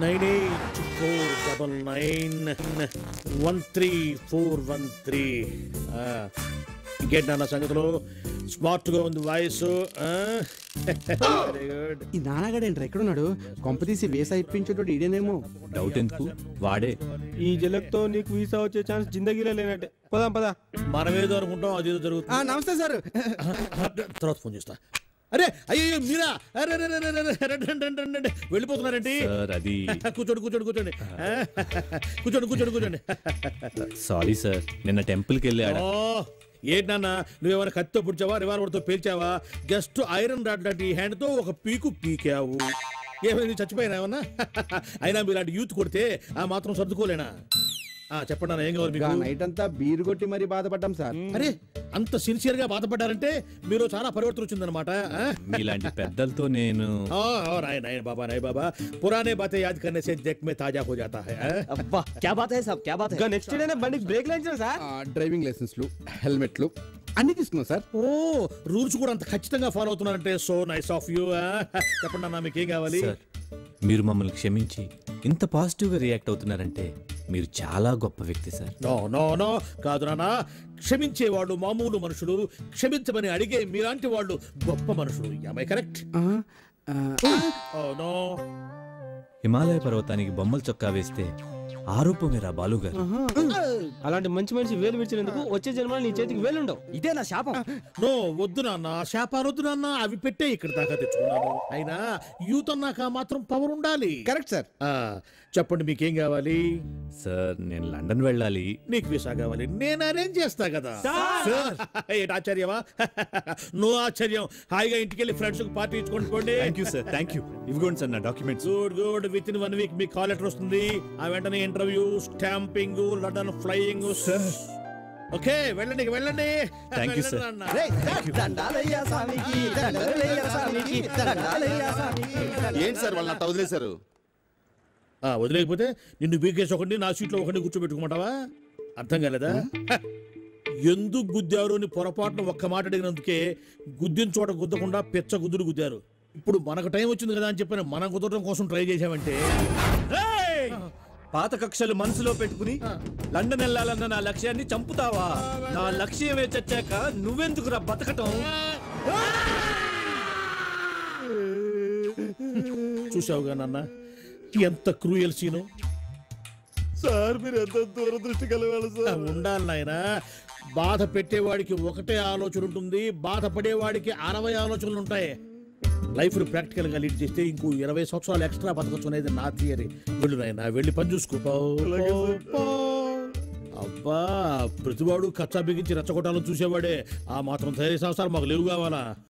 Nine eight four double nine one three four one three ఇంకేంటి నాన్న సంగతులు smart గా ఉంది వాయిస్ వెరీ గుడ్ ఈ నాన్నగాడేంట్రా ఎక్కడున్నాడు కొంపతీసి వేసా ఇప్పించేటోడు ఈడేనేమో డౌట్ ఎందుకు వాడే ఈ జలక్తో నీకు వీసా వచ్చే ఛాన్స్ జిందగీలో లేనట్టే పోదాం పదా మనం ఏదో అనుకుంటాం అదేదో జరుగుతుంది నమస్తే సార్ తర్వాత ఫోన్ చేస్తా అరే అయ్యో మీరా అరే అరే, అరే, అరే, అరే, రండి, రండి, రండి, రండి, రండి. వెళ్ళిపోతున్నారేంటి సార్ అది కూర్చోండి కూర్చోండి కూర్చోండి కూర్చోండి కూర్చోండి కూర్చోండి సారీ సార్ నిన్న టెంపుల్కి వెళ్ళాడు ఓ ఏంటి నాన్న నువ్వేమైనా కత్తితో పుడిచావా రివాల్వర్తో పేల్చావా జస్ట్ ఐరన్ రాడ్ లాంటి ఈ హ్యాండ్తో ఒక పీకు పీకావు ఏమైంది చచ్చిపోయినా ఏమన్నా అయినా మీలాంటి యూత్ కొడితే ఆ మాత్రం సర్దుకోలేనా ఆ, చెప్పండి నాన్న ఏం కావాలి మీకు నైట్ అంతా బీరు కొట్టి మరీ బాధపడ్డాం సార్ అరే అంత సిన్సియర్ గా బాధపడ్డారంటే మీరు చాలా పరివర్తన వచ్చిందనమాట ఆ? మీలాంటి పెద్దలతో నేను हाँ और आए नहीं बाबा नहीं बाबा पुराने बातें याद करने से जग में ताजा हो जाता है हाँ? అబ్బా క్యా బాత్ హై సాబ్ క్యా బాత్ హై నెక్స్ట్ డేనే బండికి బ్రేక్ లాంచాం సార్ డ్రైవింగ్ లైసెన్స్లు హెల్మెట్లు అన్ని తీసుకున్నాం సార్ ఓ రూల్స్ కూడా అంత ఖచ్చితంగా ఫాలో అవుతున్నారంటే సో నైస్ ఆఫ్ యూ చెప్పండి అన్న మీకు ఏం కావాలి సార్ మీరు మమ్మల్ని క్షమించి ఇంత పాజిటివ్గా రియాక్ట్ అవుతున్నారంటే మీరు చాలా గొప్ప వ్యక్తి సార్ నో నో నో కాదు నాన్న క్షమించే వాళ్ళు మామూలు మనుషులు క్షమించమని అడిగే మీలాంటి వాళ్ళు గొప్ప మనుషులు ఐ కరెక్ట్ ఓ నో హిమాలయ పర్వతానికి బొమ్మల చొక్కా వేస్తే ఆ రూపమేరా బాలు గారు అలాంటి మంచి మనిషి వేలు విడిచినందుకు వచ్చే జన్మలో నీ చేతికి వేలు ఉండవు ఇదే నా శాపం నో వద్దు నాన్న శాపాలు వద్దు నాన్న అవి పెట్టే ఇక్కడ దాకా తెచ్చుకున్నాను అయినా యూత్ అన్నాక మాత్రం పవర్ ఉండాలి కరెక్ట్ సార్ ఆ, చెప్పండి మీకేం కావాలి సార్ నేను లండన్ వెళ్ళాలి నీకు వీసా కావాలి నేను అరేంజ్ చేస్తా కదా సార్ ఏంటి ఆశ్చర్యమా నువ్వు ఆశ్చర్యం హాయిగా ఇంటికి వెళ్ళి ఫ్రెండ్స్ పార్టీ ఇచ్చుకోండి పోండి thank you sir thank you ఇవిగోండి సార్ నా documents good good with in one week మీకు కాల్ లెటర్ వస్తుంది ఆ వెంటనే interview stamping London flying okay వెళ్ళండి ఇక వెళ్ళండి Thank you, sir. వెళ్ళండి నాన్న. దండాలయ్యా స్వామికి దండాలయ్యా స్వామికి దండాలయ్యా స్వామికి ఏంటి సార్ వాళ్ళని అట్ట వదిలేశారు ఆ, వదిలేకపోతే నిన్ను బీకేసి ఒకటి నా సీట్లో ఒకటి కూర్చోబెట్టుకోమంటావా అర్థం కాలేదా హ! ఎందుకు గుద్దారు అని పొరపాటున ఒక్క మాట అడిగినందుకే గుద్దిన చోట గుద్దకుండా పెచ్చ గుద్దుడు గుద్దారు ఇప్పుడు మనకు టైం వచ్చింది కదా అని చెప్పిన మనం కుదరడం కోసం ట్రై చేశామంటే ఏయ్! పాత కక్షలు మనసులో పెట్టుకుని లండన్ వెళ్ళాలన్న నా లక్ష్యాన్ని చంపుతావా నా లక్ష్యమే చచ్చాక నువ్వెందుకురా బతకటం చూసావుగా నాన్న ఎంత క్రూయల్ సీను సార్ మీరు ఎంత దూరదృష్టి కలగాలి సార్ ఉండాలి నాయన బాధ పెట్టేవాడికి ఒకటే ఆలోచన ఉంటుంది బాధపడేవాడికి అరవై ఆలోచనలు ఉంటాయి లైఫ్ ప్రాక్టికల్ గా లీడ్ చేస్తే ఇంకో ఇరవై సంవత్సరాలు ఎక్స్ట్రా బతకచ్చు అనేది నా థియరీ వెళ్ళు నాయన వెళ్ళి పని చూసుకో పో, పో, పో. అబ్బా ప్రతివాడు కచ్చా బిగించి రెచ్చగొట్టాలని చూసేవాడే ఆ మాత్రం ధైర్య సంవత్సరాలు మాకు లేవు కావాలా